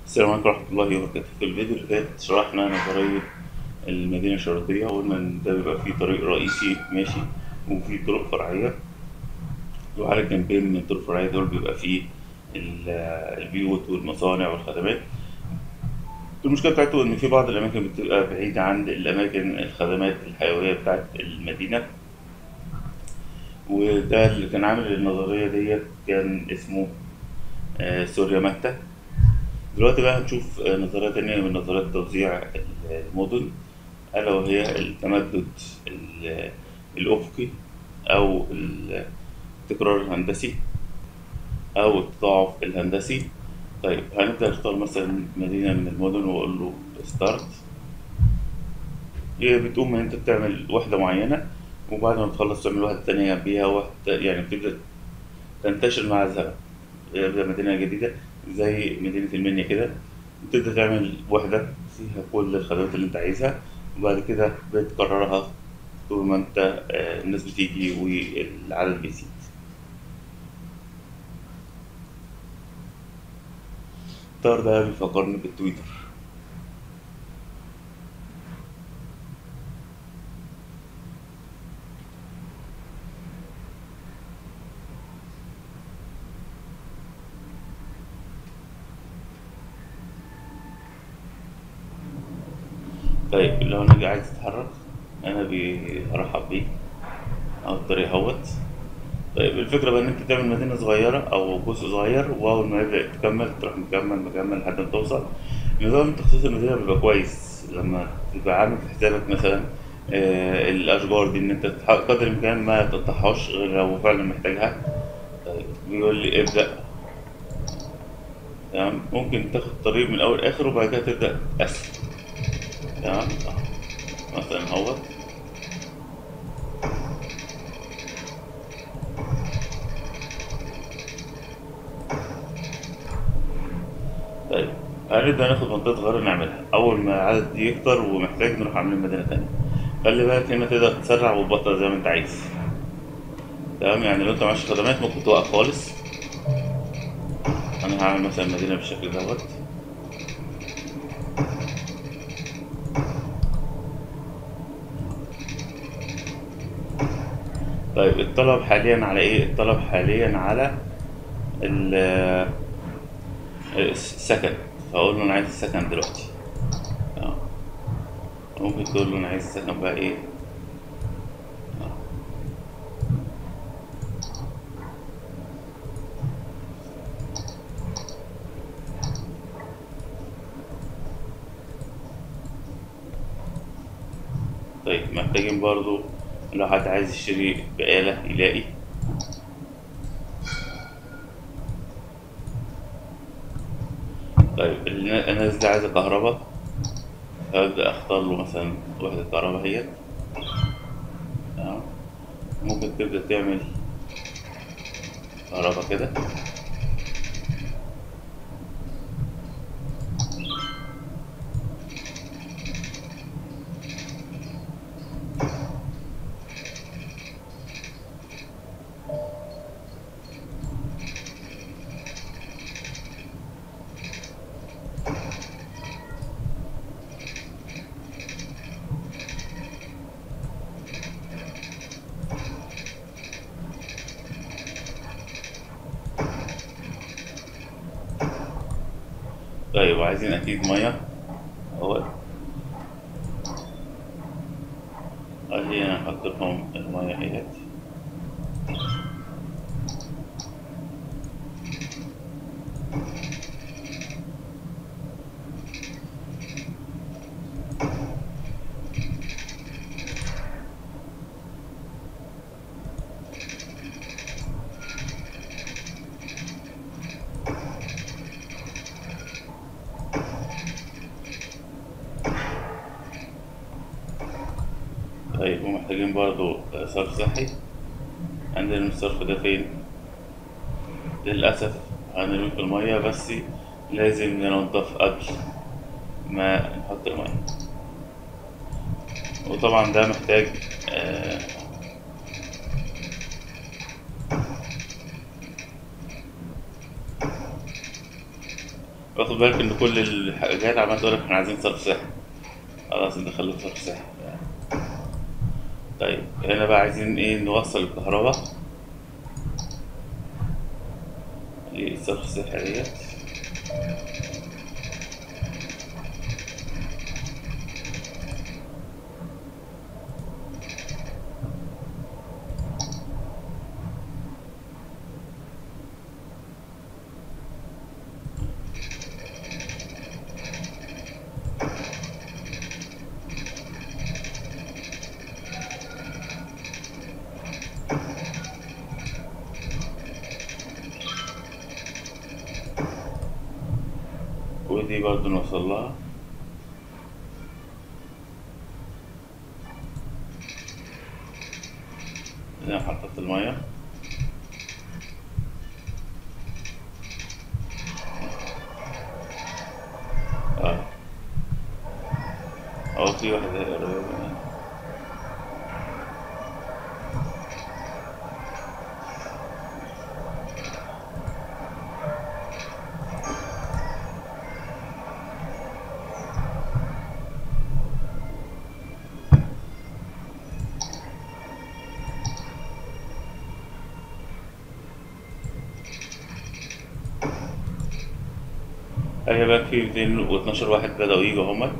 السلام عليكم ورحمة الله وبركاته في الفيديو اللي فات شرحنا نظرية المدينة الشرطية وقلنا إن ده بيبقى فيه طريق رئيسي ماشي وفيه طرق فرعية وعلى الجنبين من الطرق الفرعية دول بيبقى فيه ال- البيوت والمصانع والخدمات المشكلة بتاعته إن في بعض الأماكن بتبقى بعيدة عن الأماكن الخدمات الحيوية بتاعت المدينة وده اللي كان عامل النظرية ديت كان اسمه آه، سوريا مهتا دلوقتي بقى هنشوف آه، نظرية تانية من نظريات توزيع المدن ألا وهي التمدد ال- الأفقي أو التكرار الهندسي أو التضاعف الهندسي طيب هنبدأ نختار مثلا مدينة من المدن وأقول له ستارت هي بتقوم إن أنت بتعمل واحدة معينة وبعد ما تخلص تعمل واحدة تانية بيها واحدة يعني بتبدأ تنتشر مع الزمن يبدأ مدينة جديدة زي مدينة المنيا كده بتبدأ تعمل وحدة فيها كل الخدمات اللي أنت عايزها وبعد كده بتكررها طول ما أنت آه، الناس بتيجي والعدد بيزيد الطار ده بيفكرني بالتويتر طيب لو أنا عايز أتحرك أنا برحب بيك أو الطريق اهوت طيب الفكرة بقى إن أنت تعمل مدينة صغيرة أو جزء صغير وأول ما يبدأ تكمل تروح مكمل مكمل لحد ما توصل نظام تخصيص المدينة بيبقى كويس لما تبقى عامل في حسابك مثلا آه الأشجار دي إن أنت تح- قدر الإمكان ما تقطعهاش غير لو فعلا محتاجها طيب بيقول لي ابدأ تمام ممكن تاخد طريق من أول آخر وبعد كده تبدأ أسفل تمام أهو. مثلا اهوت طيب هنبدأ ناخد منطقة غير نعملها أول ما العدد يكتر ومحتاج نروح عاملين مدينة تانية خلي بالك هنا تقدر تسرع وتبطل زي ما أنت عايز تمام يعني لو أنت معكش خدمات ممكن توقف خالص أنا هعمل مثلا مدينة بالشكل دوت طيب الطلب حاليا على إيه؟ الطلب حاليا على ال- السكن فأقول له أنا عايز السكن دلوقتي اه ممكن تقول له أنا عايز السكن بقى إيه آه. طيب محتاجين برضو لو حد عايز يشتري بقالة يلاقي طيب النا- الناس دي عايزة كهرباء هبدأ أختار له مثلا وحدة كهرباء هي تمام ممكن تبدأ تعمل كهرباء كده طيب وعايزين أكيد مية أهو أدي أنا أحط لهم المية اهيت طيب ومحتاجين برضو صرف صحي عندنا الصرف ده فين؟ للأسف هنرمي في المية بس لازم ننضف قبل ما نحط المية وطبعا ده محتاج آه واخد بالك ان كل الحاجات عمالة تقول لك احنا عايزين صرف صحي خلاص ندخله في صرف صحي طيب هنا بقى عايزين ايه نوصل الكهرباء للصرف الصحي ديت ودي برضو نوصل لها هنا محطة المية اه اه في واحدة قريبة منها. هي بقى في 212 واحد بدأوا يجوا هما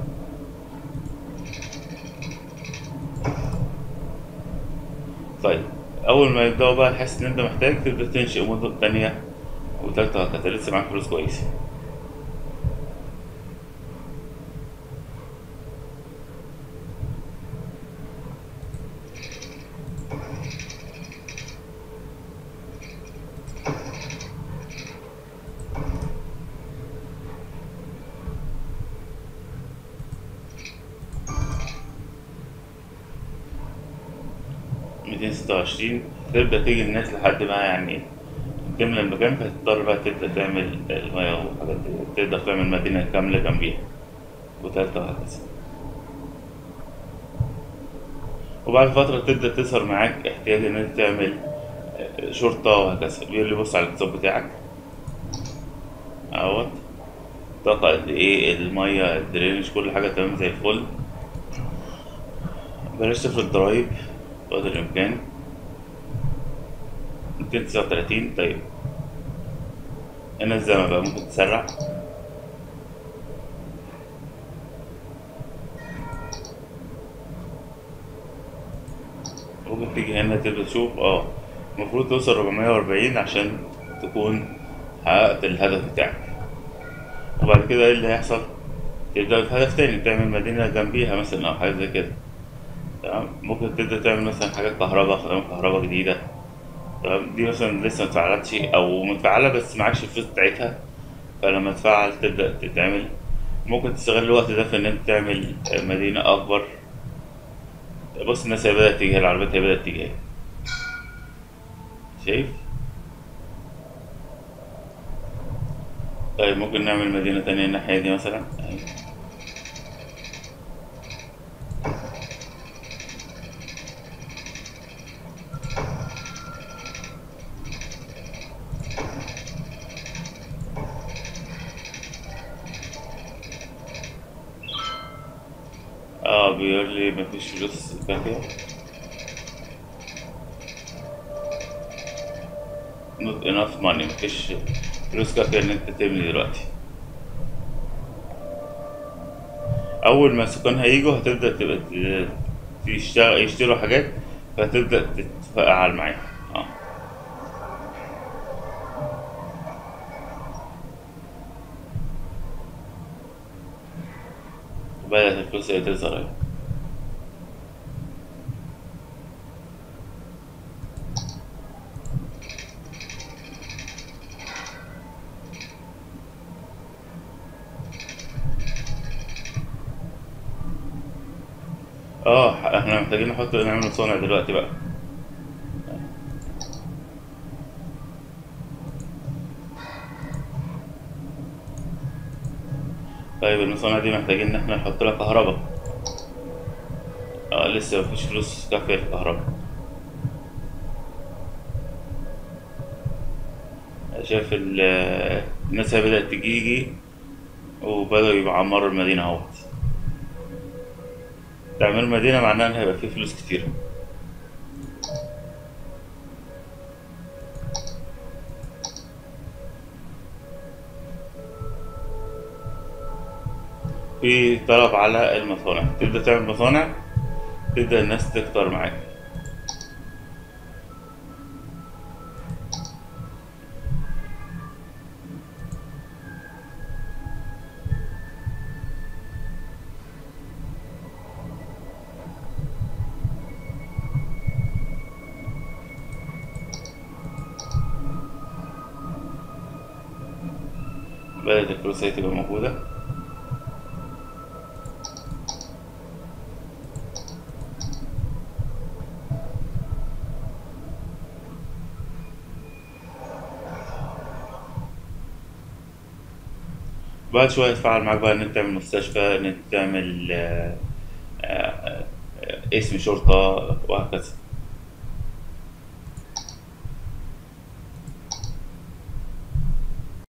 طيب أول ما يبدأوا بقى تحس إن أنت محتاج تبدأ تنشئ مدن تانية وتالتة وهكذا لسه معاك فلوس كويسة ميتين ستة وعشرين تبدأ تيجي الناس لحد ما يعني تملى المكان فتضطر بقى تبدأ تعمل المياه والحاجات دي تقدر تعمل مدينة كاملة جنبيها وتالتة وهكذا وبعد فترة تبدأ تظهر معاك احتياج إن أنت تعمل شرطة وهكذا بيقول لي بص على الاقتصاد بتاعك اهوت طاقة قد ايه المية الدرينج كل حاجة تمام زي الفل بلاش تفرض ضرايب قدر الإمكان ميتين تسعة وتلاتين طيب هنا الزمن بقى ممكن تسرع ممكن تيجي هنا تبدأ تشوف اه المفروض توصل 440 عشان تكون حققت الهدف بتاعك وبعد كده ايه اللي هيحصل تبدأ في هدف تاني تعمل مدينة جنبيها مثلا أو حاجة زي كده تمام ممكن تبدأ تعمل مثلا حاجات كهرباء خدمات كهرباء جديدة تمام دي مثلا لسه متفعلتش أو متفعلة بس معكش الفلوس بتاعتها فلما تفعل تبدأ تتعمل ممكن تستغل الوقت ده في إن أنت تعمل مدينة أكبر بص الناس هي بدأت تيجي العربيات هي بدأت تيجي اهي. شايف طيب ممكن نعمل مدينة تانية الناحية دي مثلا أهي. اه بيقول لي مفيش فلوس كافية not enough money مفيش فلوس كافية إن أنت تبني دلوقتي أول ما السكان هيجوا هتبدأ تبقى ت- تشتغل يشتروا حاجات فهتبدأ تتفاعل معاهم اه بدأت الفلوس هي تظهر أهي. اه احنا محتاجين نحط نعمل مصانع دلوقتي بقى طيب المصانع دي محتاجين ان احنا نحط لها كهرباء اه لسه مفيش فلوس كافية للكهرباء شايف ال- الناس هي بدأت تجيجي وبدأوا يعمروا المدينة اهوت تعمير المدينة معناه إن هيبقى فيه فلوس كتير في طلب على المصانع تبدأ تعمل مصانع تبدأ الناس تكتر معاك بدأت الفلوس هي تبقى موجودة بعد شوية يتفاعل معاك بقى إن أنت تعمل مستشفى إن أنت تعمل آه، آه، آه، اسم شرطة وهكذا